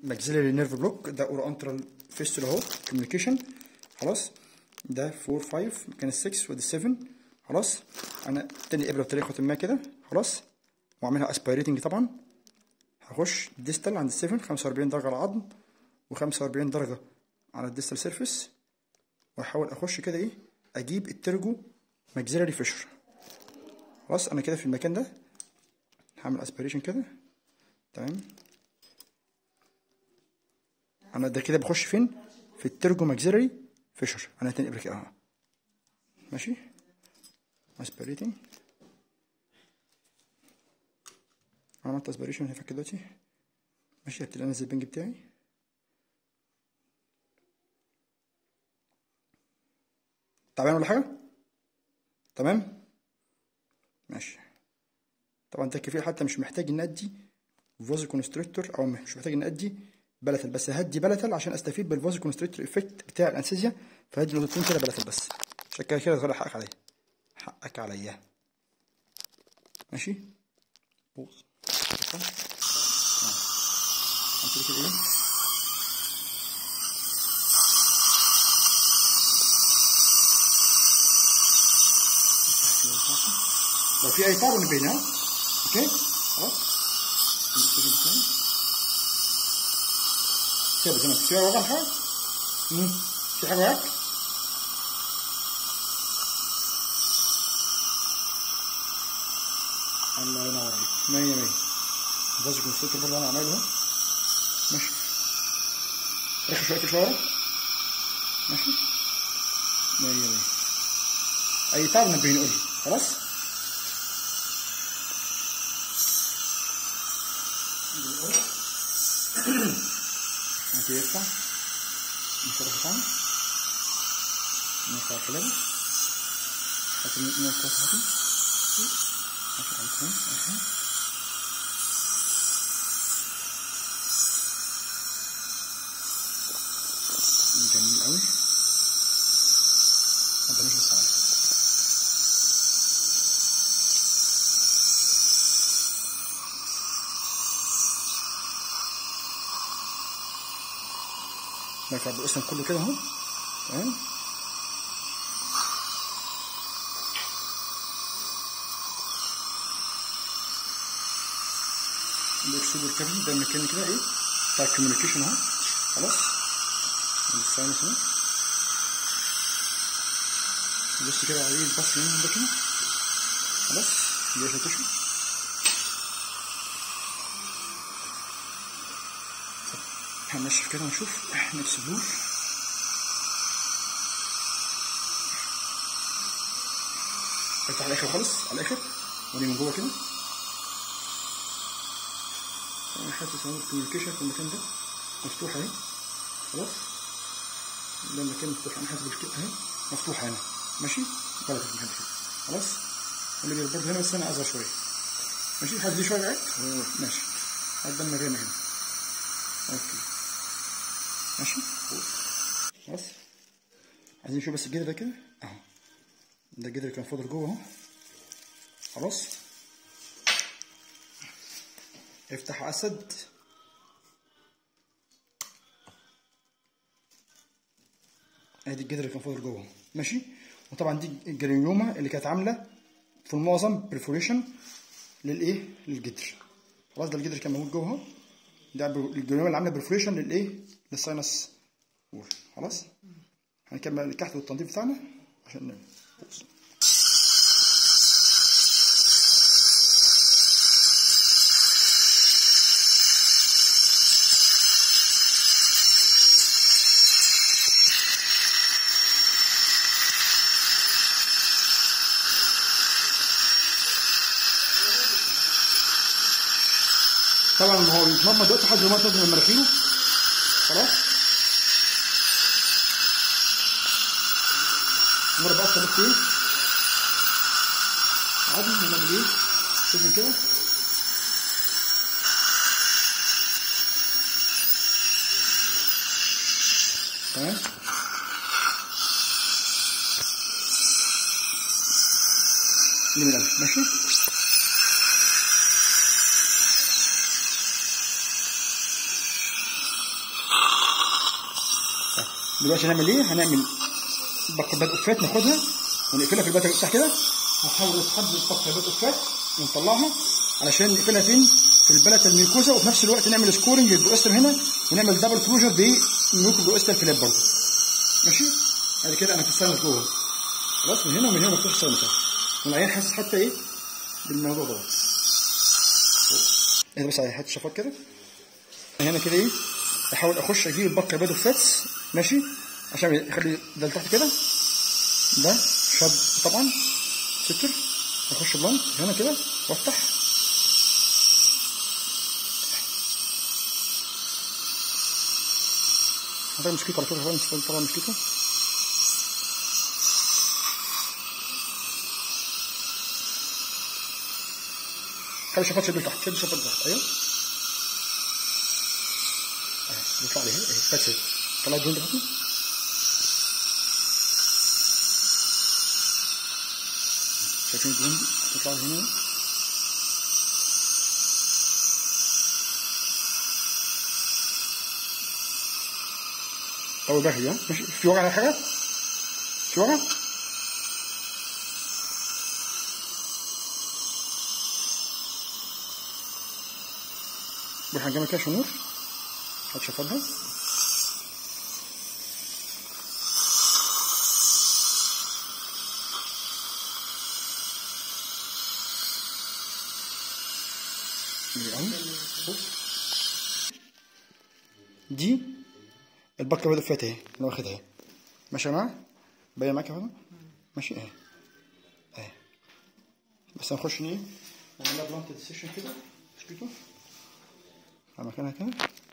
ماكسيلري نيرف بلوك ده اورو انترال فيستول اهو كوميونيكيشن خلاص ده 4 5 مكان ال 6 وده 7 خلاص انا تاني ابره بطريقه ما كده خلاص واعملها اسبيريتنج طبعا هخش ديستال عند 7 45 درجه على العظم و45 درجه على الديستال سيرفيس واحاول اخش كده ايه اجيب الترجو ماكسيلري فيشر خلاص انا كده في المكان ده هعمل اسبيريشن كده تمام انا ده كده بخش فين في الترجو ماكسيلري فيشر انا تاني ابره كده اهو ماشي اسبيريتنج عملت اسبيريشن هنا كده دلوقتي ماشي هبتدي انزل البنج بتاعي تعبان ولا حاجه تمام ماشي طبعا ده كفيل حتى مش محتاج ان ادي فوز كونستريكتور او مش محتاج ان ادي بلتل بس هدي بلتل عشان استفيد بالفوز كونستريكتور افكت بتاع الانستيزيا فهدي نقطتين كده بلتل بس عشان كده كده تغلق حقك عليا حقك عليا ماشي بوز عملت كده ايه لو في اي تعب نبين ها اوكي خلاص ثابت هنا في وجع حاجه في حاجه وراك الله ينور عليك مية مية فاز كونستيتور برضه انا عامله ماشي رخي شويه شويه ماشي مية مية اي تعب نبهني قولي خلاص ممكن يرفع نصرف طعم نرفع كلام حتى نرفع حتى عشان عايزين اها جميل قوي هذا مش بس عارف نرفع بالقسم كله كده اهو تمام الاكسود والكابل ده المكان كده ايه بتاع الكوميونيكيشن اهو خلاص الساينس اهو بص كده عليه البص هنا ده كده خلاص دي فتشو هنشف كده ونشوف نكسبلور افتح على الاخر خالص على الاخر ودي من جوه كده انا حاسس ان الكوميونيكيشن في المكان ده مفتوح اهي خلاص ده المكان مفتوح انا حاسس بالكده اهي مفتوح هنا ماشي غلط في المكان كده خلاص اللي بيربط هنا بس انا اصغر شويه ماشي حاسس دي شويه بعيد ماشي هبدا من هنا هنا اوكي ماشي خلاص عايزين نشوف بس الجدر ده كده اهو ده الجدر كان فاضل جوه اهو خلاص افتح اسد ادي الجدر اللي كان فاضل جوه ماشي وطبعا دي الجرانيوما اللي كانت عامله في المعظم بريفوريشن للايه للجدر خلاص ده الجدر كان موجود جوه اهو ده الجرانيوما اللي عامله بريفوريشن للايه للساينس وول خلاص هنكمل الكحت والتنظيف بتاعنا عشان نعمل طبعا هو يتمضمض دلوقتي لحد ما تنزل من مناخيره خلاص مرة بقى بس ايه عادي هنعمل ايه لازم كده تمام جميل قوي ماشي دلوقتي هنعمل ايه هنعمل بقبات اوفات ناخدها ونقفلها في البتا بتاع كده هنحاول نسحب البقبات اوفات ونطلعها علشان نقفلها فين في البلة الميوكوزا وفي نفس الوقت نعمل سكورنج للبروستر هنا ونعمل دبل كلوجر بميوكو بروستر فلاب برضه ماشي بعد كده انا في الساينس جوه خلاص من هنا ومن هنا مفتوح الساينس والعيان حاسس حتى ايه بالموضوع دوت ايه بس على حته شفاط كده هنا كده ايه احاول اخش اجيب البقى بادو فاتس ماشي عشان يخلي ده لتحت كده ده شاب طبعا ستر اخش بلانك هنا كده وافتح هذا مشكلته على فكره هذا طبعا مشكلته خلي الشفاط شد لتحت شد الشفاط لتحت ايوه بيطلع لي اهي اهي بس اهي طلع الجون ده بطنه شايفين الجون دي تطلع هنا طول بالك ها ماشي في وجع على حاجه في وجع بروح هنجمع كده عشان النور هتشفطها دي البكره بدأ فاتها اهي انا واخدها اهي ماشي يا جماعه باين معاك يا فندم ماشي اهي اهي بس هنخش ايه نعملها بلانت سيشن كده شكيتو على مكانها كده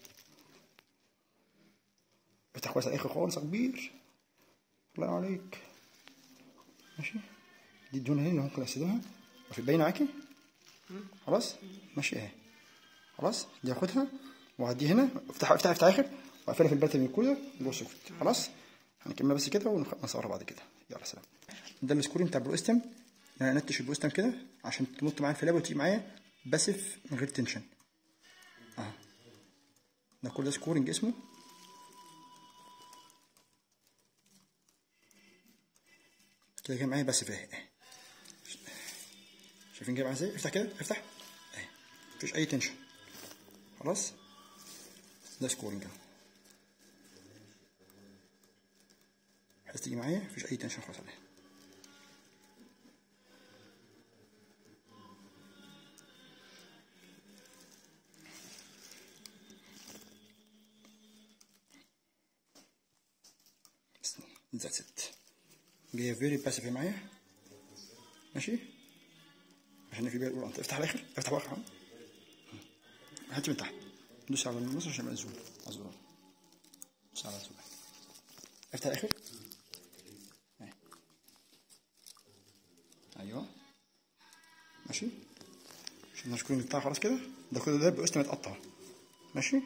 افتح كويس على الاخر خالص يا كبير الله عليك ماشي دي الدهون اهي اللي ممكن استخدمها وفي باينه معاكي خلاص ماشي اهي خلاص دي هاخدها واعديها هنا افتح افتح افتح اخر واقفلها في البلت من الكولر جوه السوفت خلاص هنكملها بس كده ونصورها بعد كده يلا سلام ده السكورين بتاع البروستم يعني انتش البروستم كده عشان تنط معايا الفلابه وتيجي معايا باسف من غير تنشن اهو ده كل ده سكورنج اسمه كده جاي معايا باسف اهي شايفين جاي معايا ازاي افتح كده افتح اهي مفيش اي تنشن خلاص ده سكورنج اهو بحيث تيجي معايا مفيش اي تنشن خالص عليها ذاتس ات جايه فيري باسيف معايا ماشي عشان في بالي انت افتح الاخر افتح بقى هات من تحت دوس على النص عشان يبقى زوم اصبر دوس على زوم افتح الاخر ايوه ماشي عشان نشكرين بتاع خلاص كده ده كله ده بقسم متقطع ماشي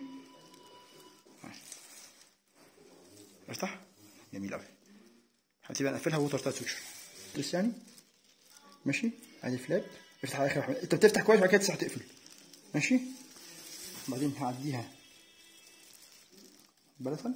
افتح جميل قوي هتبقى نقفلها ووتر تايت سويتشر لسه يعني ماشي ادي فلاب افتح على اخر انت بتفتح كويس وبعد كده تسرح تقفل ماشي بعدين هعديها بلفن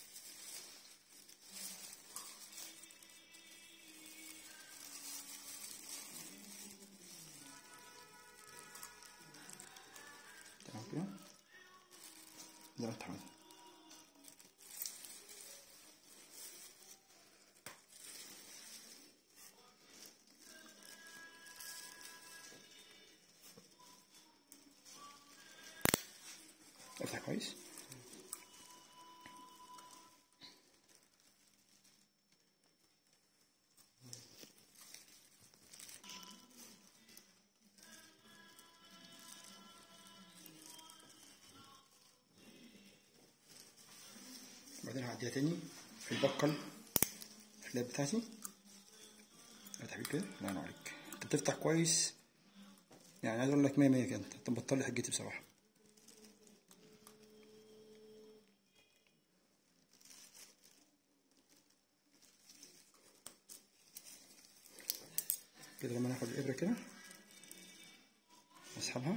تمام كده ده افتح افتح كويس بعدين هعديها تاني في البقل الفلاب بتاعتي افتح بيه كده الله ينور عليك انت بتفتح كويس يعني عايز اقول لك 100 100 كده انت مبطل لي حجتي بصراحه كده لما ناخد الابره كده اسحبها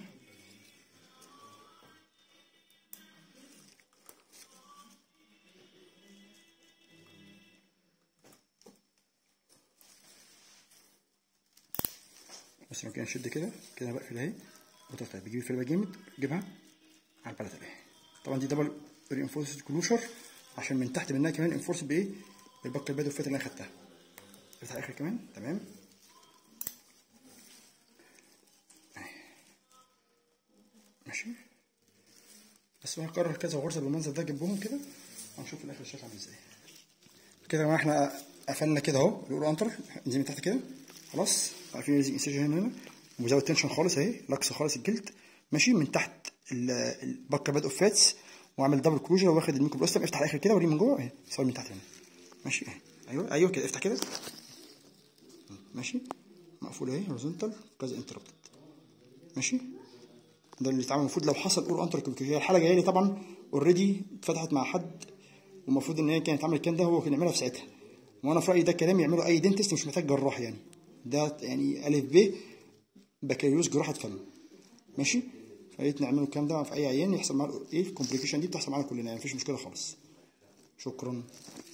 مثلا كده نشد كده كده بقفل اهي وتطلع بجيب الفيلم جامد جيبها على البلد اهي طبعا دي دبل رينفورسد كلوشر عشان من تحت منها كمان انفورس بايه بالبكر البيض والفات اللي انا خدتها افتح الاخر كمان تمام أهي. ماشي بس بقى هكرر كذا غرزه بالمنظر ده جنبهم كده هنشوف في الاخر الشكل عامل ازاي كده يا جماعه احنا قفلنا كده اهو الاورو انتر ننزل من تحت كده خلاص عارفين لازم انسجن هنا هنا ومزود تنشن خالص اهي لكس خالص الجلد ماشي من تحت ال- البكر باد اوف فاتس وعامل دبل كلوجر واخد الميكرو بلاستر افتح الاخر كده وريه من جوه اهي صور من تحت هنا ماشي اهي ايوه ايوه كده افتح كده ماشي مقفول اهي هوريزونتال كذا انتربتد ماشي ده اللي اتعمل المفروض لو حصل اور انتر هي الحاله جايه لي طبعا اوريدي اتفتحت مع حد والمفروض ان هي كانت تعمل الكلام ده هو كان يعملها في ساعتها وانا في رايي ده كلام يعمله اي دنتست مش محتاج جراح يعني ده يعني الف ب بكالوريوس جراحه فم ماشي فقيت نعمله الكلام ده في اي عيان يحصل معاه ايه الكومبليكيشن دي بتحصل معانا كلنا يعني مفيش مشكله خالص شكرا